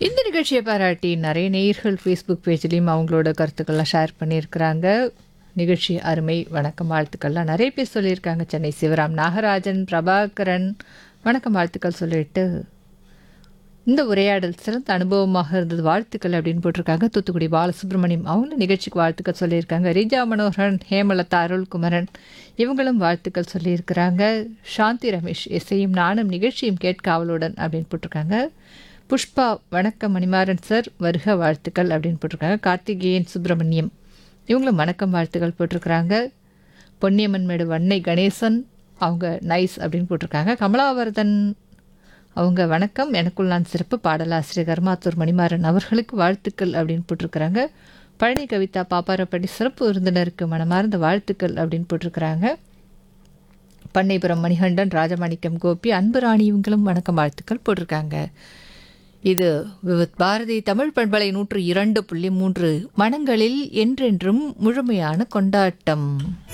இந்த நிகழ்ச்சியை பாராட்டி நிறைய நேயர்கள் ஃபேஸ்புக் பேஜ்லேயும் அவங்களோட கருத்துக்கள்லாம் ஷேர் பண்ணியிருக்கிறாங்க நிகழ்ச்சி அருமை வணக்கம் வாழ்த்துக்கள்லாம் நிறைய பேர் சொல்லியிருக்காங்க சென்னை சிவராம் நாகராஜன் பிரபாகரன் வணக்கம் வாழ்த்துக்கள் சொல்லிட்டு இந்த உரையாடல் சிறந்த அனுபவமாக இருந்தது வாழ்த்துக்கள் அப்படின்னு போட்டிருக்காங்க தூத்துக்குடி பாலசுப்ரமணியம் அவங்களும் நிகழ்ச்சிக்கு வாழ்த்துக்கள் சொல்லியிருக்காங்க ரீஜா மனோகரன் ஹேமலதா அருள்குமரன் இவங்களும் வாழ்த்துக்கள் சொல்லியிருக்கிறாங்க சாந்தி ரமேஷ் இசையும் நானும் நிகழ்ச்சியும் கேட்க அவளுடன் அப்படின்னு போட்டிருக்காங்க புஷ்பா வணக்கம் மணிமாறன் சார் வருக வாழ்த்துக்கள் அப்படின்னு போட்டிருக்காங்க கார்த்திகேயன் சுப்பிரமணியம் இவங்களும் வணக்கம் வாழ்த்துக்கள் போட்டிருக்கிறாங்க பொன்னியம்மன் மேடு வன்னை கணேசன் அவங்க நைஸ் அப்படின்னு போட்டிருக்காங்க கமலாவர்தன் அவங்க வணக்கம் எனக்குள் நான் சிறப்பு பாடலாசிரியர் கர்மாத்தூர் மணிமாறன் அவர்களுக்கு வாழ்த்துக்கள் அப்படின்னு போட்டிருக்கிறாங்க பழனி கவிதா பாப்பாரப்படி சிறப்பு விருந்தினருக்கு மனமார்ந்த வாழ்த்துக்கள் அப்படின்னு போட்டிருக்கிறாங்க பண்ணைபுரம் மணிகண்டன் ராஜமாணிக்கம் கோபி அன்புராணி இவங்களும் வணக்கம் வாழ்த்துக்கள் போட்டிருக்காங்க இது விவித் பாரதி தமிழ் பண்பலை நூற்று இரண்டு புள்ளி மூன்று மனங்களில் என்றென்றும் முழுமையான கொண்டாட்டம்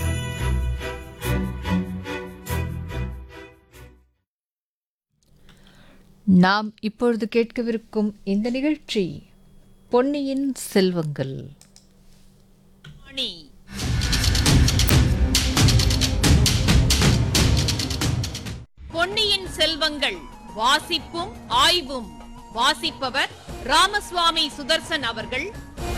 நாம் இப்பொழுது கேட்கவிருக்கும் இந்த நிகழ்ச்சி பொன்னியின் செல்வங்கள் மணி பொன்னியின் செல்வங்கள் வாசிப்பும் ஆய்வும் வாசிப்பவர் ராமசுவாமி சுதர்சன் அவர்கள்